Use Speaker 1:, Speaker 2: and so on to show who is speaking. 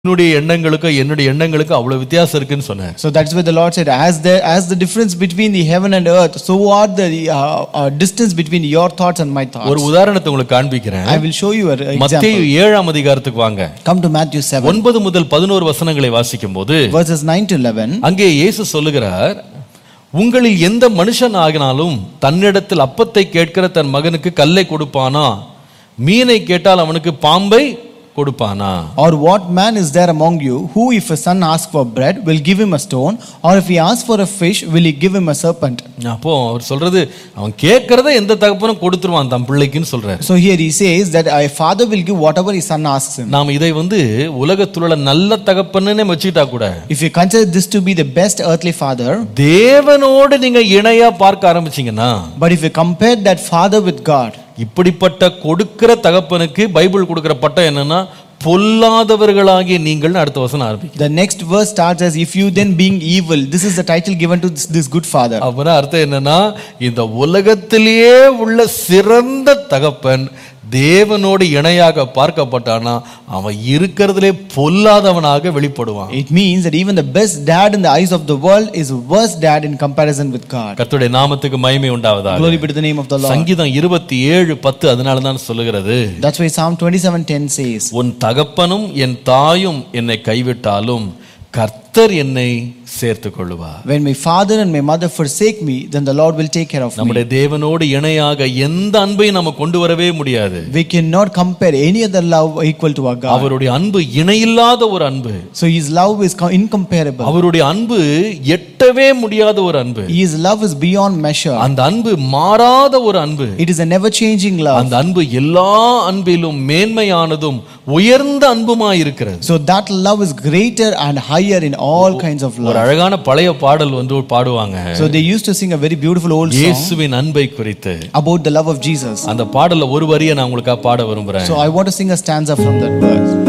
Speaker 1: என்னுடைய எண்ணங்களுக்கும் என்னுடைய எண்ணங்களுக்கும் அவ்வளவு வித்தியாசம் இருக்குன்னு சொன்னார்
Speaker 2: So that's why the Lord said, as the as the difference between the heaven and earth, so are the uh, uh, distance between your thoughts and my
Speaker 1: ஒரு
Speaker 2: thoughts.
Speaker 1: உதாரணத்தை உங்களுக்கு காண்பிக்கிறேன்
Speaker 2: I will show you an
Speaker 1: மத்தேயு
Speaker 2: example.
Speaker 1: ஏழாம் அதிகாரத்துக்கு வாங்க
Speaker 2: Come to Matthew 7,
Speaker 1: ஒன்பது முதல் பதினோரு வசனங்களை வாசிக்கும் போது
Speaker 2: verses 9 to 11.
Speaker 1: அங்கே இயேசு சொல்லுகிறார் உங்களில் எந்த மனுஷன் ஆகினாலும் தன்னிடத்தில் அப்பத்தை கேட்கிற தன் மகனுக்கு கல்லை கொடுப்பானா மீனை கேட்டால் அவனுக்கு பாம்பை கொடுப்பானா
Speaker 2: Or what man is there among you who, if a son asks for bread, will give him a stone, or if he asks for a fish, will he give him a serpent?
Speaker 1: அப்போ அவர் சொல்றது அவன் கேட்கறத எந்த தகப்பனும் கொடுத்துருவான் தன் பிள்ளைக்குன்னு சொல்றாரு
Speaker 2: So here he says that a father will give whatever his son asks him.
Speaker 1: நாம் இதை வந்து உலகத்தில் உள்ள நல்ல தகப்பன்னு வச்சுக்கிட்டா கூட
Speaker 2: If you consider this to be the best earthly father,
Speaker 1: தேவனோடு நீங்க இணையா பார்க்க ஆரம்பிச்சீங்கன்னா
Speaker 2: but if you compare that father with God,
Speaker 1: இப்படிப்பட்ட கொடுக்கிற தகப்பனுக்கு பைபிள் கொடுக்கிற பட்டம் என்னன்னா பொல்லாதவர்களாகிய நீங்கள் அடுத்த வசனம் ஆரம்பிக்கும்
Speaker 2: the next verse starts as if you then being evil. This is the title given to this, this good father.
Speaker 1: அப்புறம் அர்த்தம் என்னன்னா இந்த உலகத்திலேயே உள்ள சிறந்த தகப்பன் தேவனோடு இணையாக பார்க்கப்பட்டானா அவன் இருக்கிறதுலே பொல்லாதவனாக வெளிப்படுவான்
Speaker 2: It means that even the best dad in the eyes of the world is a worse dad in comparison with God.
Speaker 1: கர்த்தருடைய நாமத்துக்கு மகிமை உண்டாவதாக
Speaker 2: Glory be to the name of the Lord.
Speaker 1: சங்கீதம் இருபத்தி ஏழு பத்து அதனால தான் சொல்லுகிறது
Speaker 2: That's why Psalm 27:10 says,
Speaker 1: உன் தகப்பனும் என் தாயும் என்னை கைவிட்டாலும் கர்த்தர் என்னை சேர்த்துக் கொள்ளுவார்
Speaker 2: When my father and my mother forsake me, then the Lord will take care of me.
Speaker 1: நம்முடைய தேவனோடு இணையாக எந்த அன்பையும் நம்ம கொண்டு வரவே முடியாது
Speaker 2: We cannot compare any other love equal to our God.
Speaker 1: அவருடைய அன்பு இணையில்லாத ஒரு அன்பு
Speaker 2: So His love is co- incomparable.
Speaker 1: அவருடைய அன்பு எட்டவே முடியாத ஒரு அன்பு
Speaker 2: His love is beyond measure.
Speaker 1: அந்த அன்பு மாறாத ஒரு அன்பு
Speaker 2: It is a never changing love.
Speaker 1: அந்த அன்பு எல்லா அன்பிலும் மேன்மையானதும் உயர்ந்த அன்புமா இருக்கிறது
Speaker 2: So that love is greater and higher in all kinds of
Speaker 1: ஒரு
Speaker 2: love.
Speaker 1: அழகான பழைய பாடல் வந்து பாடுவாங்க
Speaker 2: So they used to sing a very beautiful old song
Speaker 1: இயேசுவின் அன்பை குறித்து
Speaker 2: about the love of Jesus.
Speaker 1: அந்த பாடல்ல ஒரு வரியை நான் உங்களுக்காக பாட விரும்புறேன்
Speaker 2: So I want to sing a stanza from that verse.